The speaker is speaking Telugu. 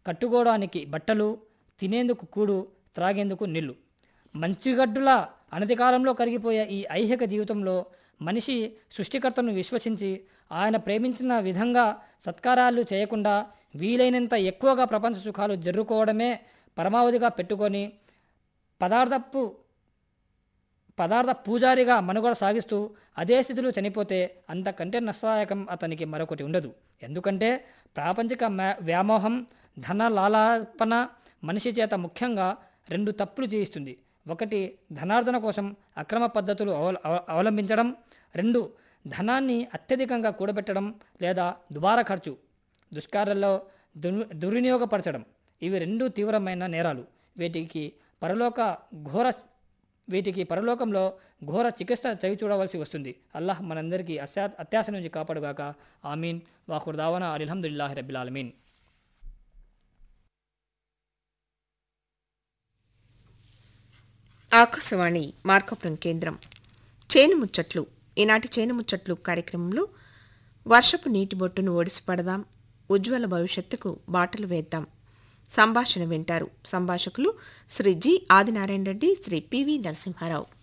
కట్టుకోవడానికి బట్టలు తినేందుకు కూడు త్రాగేందుకు నీళ్లు మంచుగడ్డుల అనతి కాలంలో కరిగిపోయే ఈ ఐహిక జీవితంలో మనిషి సృష్టికర్తను విశ్వసించి ఆయన ప్రేమించిన విధంగా సత్కారాలు చేయకుండా వీలైనంత ఎక్కువగా ప్రపంచ సుఖాలు జరుపుకోవడమే పరమావధిగా పెట్టుకొని పదార్థపు పదార్థ పూజారిగా మనుగడ సాగిస్తూ అదే స్థితిలో చనిపోతే అంతకంటే నష్టదాయకం అతనికి మరొకటి ఉండదు ఎందుకంటే ప్రాపంచిక మ్యా- వ్యామోహం ధన లాలాపన మనిషి చేత ముఖ్యంగా రెండు తప్పులు చేయిస్తుంది ఒకటి ధనార్జన కోసం అక్రమ పద్ధతులు అవల- అవ- అవలంబించడం రెండు ధనాన్ని అత్యధికంగా కూడబెట్టడం లేదా దుబారా ఖర్చు దుష్కార్యాల్లో దుర్ దుర్వినియోగపరచడం ఇవి రెండు తీవ్రమైన నేరాలు వీటికి పరలోక ఘోర వీటికి పరలోకంలో ఘోర చికిత్స చవి చూడవలసి వస్తుంది అల్లాహ్ మనందరికీ అత్యా అత్యాశ నుంచి కాపాడుగాక ఆమీన్ వాఖుర్ దావన అల్హమ్దుల్లాహి రబ్బిల్ ఆలమీన్ ఆకాశవాణి మార్కపురం కేంద్రం చేను ముచ్చట్లు ఈనాటి చేను ముచ్చట్లు కార్యక్రమంలో వర్షపు నీటి బొట్టును ఒడిసి పడదాం ఉజ్వల భవిష్యత్తుకు బాటలు వేద్దాం సంభాషణ వింటారు సంభాషకులు శ్రీ జి ఆదినారాయణ రెడ్డి శ్రీ పివి నరసింహారావు